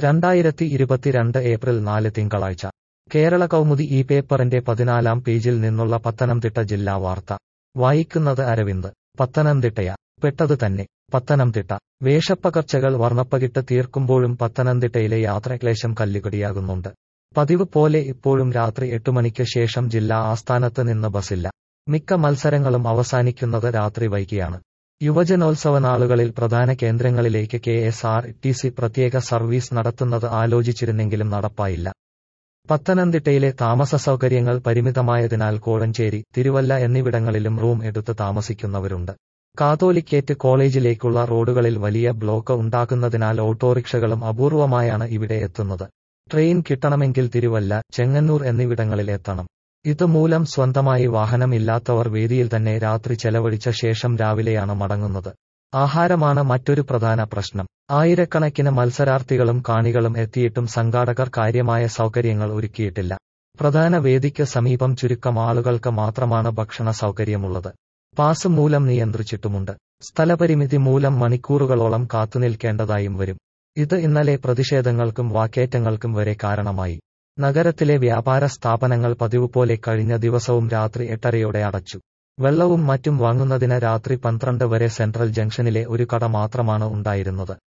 രണ്ടായിരത്തി ഇരുപത്തിരണ്ട് ഏപ്രിൽ നാല് തിങ്കളാഴ്ച കേരള കൗമുദി ഈ പേപ്പറിന്റെ പതിനാലാം പേജിൽ നിന്നുള്ള പത്തനംതിട്ട ജില്ലാ വാർത്ത വായിക്കുന്നത് അരവിന്ദ് പത്തനംതിട്ടയ പെട്ടത് തന്നെ പത്തനംതിട്ട വേഷപ്പകർച്ചകൾ വർണ്ണപ്പകിട്ട് തീർക്കുമ്പോഴും പത്തനംതിട്ടയിലെ യാത്രക്ലേശം കല്ലുകടിയാകുന്നുണ്ട് പതിവ് പോലെ ഇപ്പോഴും രാത്രി എട്ടുമണിക്ക് ശേഷം ജില്ലാ ആസ്ഥാനത്ത് നിന്ന് ബസില്ല മിക്ക മത്സരങ്ങളും അവസാനിക്കുന്നത് രാത്രി വൈകിയാണ് യുവജനോത്സവ നാളുകളിൽ പ്രധാന കേന്ദ്രങ്ങളിലേക്ക് K S R T C പ്രത്യേക സർവീസ് നടത്തുന്നത് ആലോചിച്ചിരുന്നെങ്കിലും നടപ്പായില്ല പത്തനംതിട്ടയിലെ താമസ സൗകര്യങ്ങൾ പരിമിതമായതിനാൽ കോഴഞ്ചേരി തിരുവല്ല എന്നിവിടങ്ങളിലും റൂം എടുത്ത് താമസിക്കുന്നവരുണ്ട് കാതോലിക്കേറ്റ് കോളേജിലേക്കുള്ള റോഡുകളിൽ വലിയ ബ്ലോക്ക് ഉണ്ടാക്കുന്നതിനാൽ ഓട്ടോറിക്ഷകളും അപൂർവമായാണ് ഇവിടെ എത്തുന്നത് ട്രെയിൻ കിട്ടണമെങ്കിൽ തിരുവല്ല ചെങ്ങന്നൂർ എന്നിവിടങ്ങളിൽ എത്തണം ഇതുമൂലം സ്വന്തമായി വാഹനമില്ലാത്തവർ വേദിയിൽ തന്നെ രാത്രി ചെലവഴിച്ച ശേഷം രാവിലെയാണ് മടങ്ങുന്നത് ആഹാരമാണ് മറ്റൊരു പ്രധാന പ്രശ്നം ആയിരക്കണക്കിന് മത്സരാർത്ഥികളും കാണികളും എത്തിയിട്ടും സംഘാടകർ കാര്യമായ സൗകര്യങ്ങൾ ഒരുക്കിയിട്ടില്ല പ്രധാന വേദിക്ക് സമീപം ചുരുക്കം ആളുകൾക്ക് മാത്രമാണ് ഭക്ഷണ സൗകര്യമുള്ളത് പാസ് മൂലം നിയന്ത്രിച്ചിട്ടുമുണ്ട് സ്ഥലപരിമിതി മൂലം മണിക്കൂറുകളോളം കാത്തുനിൽക്കേണ്ടതായും വരും ഇത് ഇന്നലെ പ്രതിഷേധങ്ങൾക്കും വാക്കേറ്റങ്ങൾക്കും വരെ കാരണമായി നഗരത്തിലെ വ്യാപാര സ്ഥാപനങ്ങൾ പതിവ് പോലെ കഴിഞ്ഞ ദിവസവും രാത്രി എട്ടരയോടെ അടച്ചു വെള്ളവും മറ്റും വാങ്ങുന്നതിന് രാത്രി പന്ത്രണ്ട് വരെ സെൻട്രൽ ജംഗ്ഷനിലെ ഒരു കട മാത്രമാണ് ഉണ്ടായിരുന്നത്